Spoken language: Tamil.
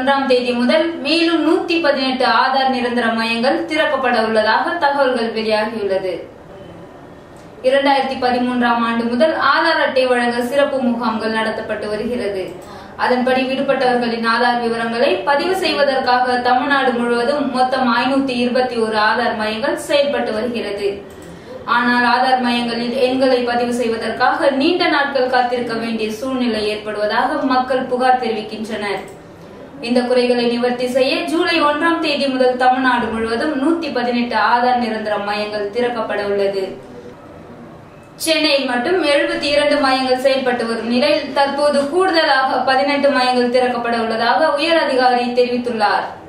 ஒன்றாம் தேதி முதல் மேலும் நூத்தி பதினெட்டு ஆதார் நிரந்தர மையங்கள் திறக்கப்பட உள்ளதாக தகவல்கள் வெளியாகியுள்ளது இரண்டாயிரத்தி பதிமூன்றாம் ஆண்டு முதல் ஆதார் அட்டை வழங்க சிறப்பு முகாம்கள் நடத்தப்பட்டு வருகிறது அதன்படி விடுபட்டவர்களின் ஆதார் விவரங்களை பதிவு செய்வதற்காக தமிழ்நாடு முழுவதும் மொத்தம் ஐநூத்தி இருபத்தி ஒரு ஆதார் மையங்கள் செயல்பட்டு வருகிறது ஆனால் ஆதார் மையங்களில் எண்களை பதிவு செய்வதற்காக நீண்ட நாட்கள் காத்திருக்க வேண்டிய சூழ்நிலை ஏற்படுவதாக மக்கள் புகார் தெரிவிக்கின்றனர் இந்த குறைகளை நிவர்த்தி செய்ய ஜூலை ஒன்றாம் தேதி முதல் தமிழ்நாடு முழுவதும் நூத்தி பதினெட்டு ஆதார் நிரந்தர மையங்கள் திறக்கப்பட உள்ளது சென்னையில் மட்டும் எழுபத்தி இரண்டு மையங்கள் செயல்பட்டு வரும் நிலையில் தற்போது கூடுதலாக பதினெட்டு மையங்கள் திறக்கப்பட உள்ளதாக உயர் அதிகாரி தெரிவித்துள்ளார்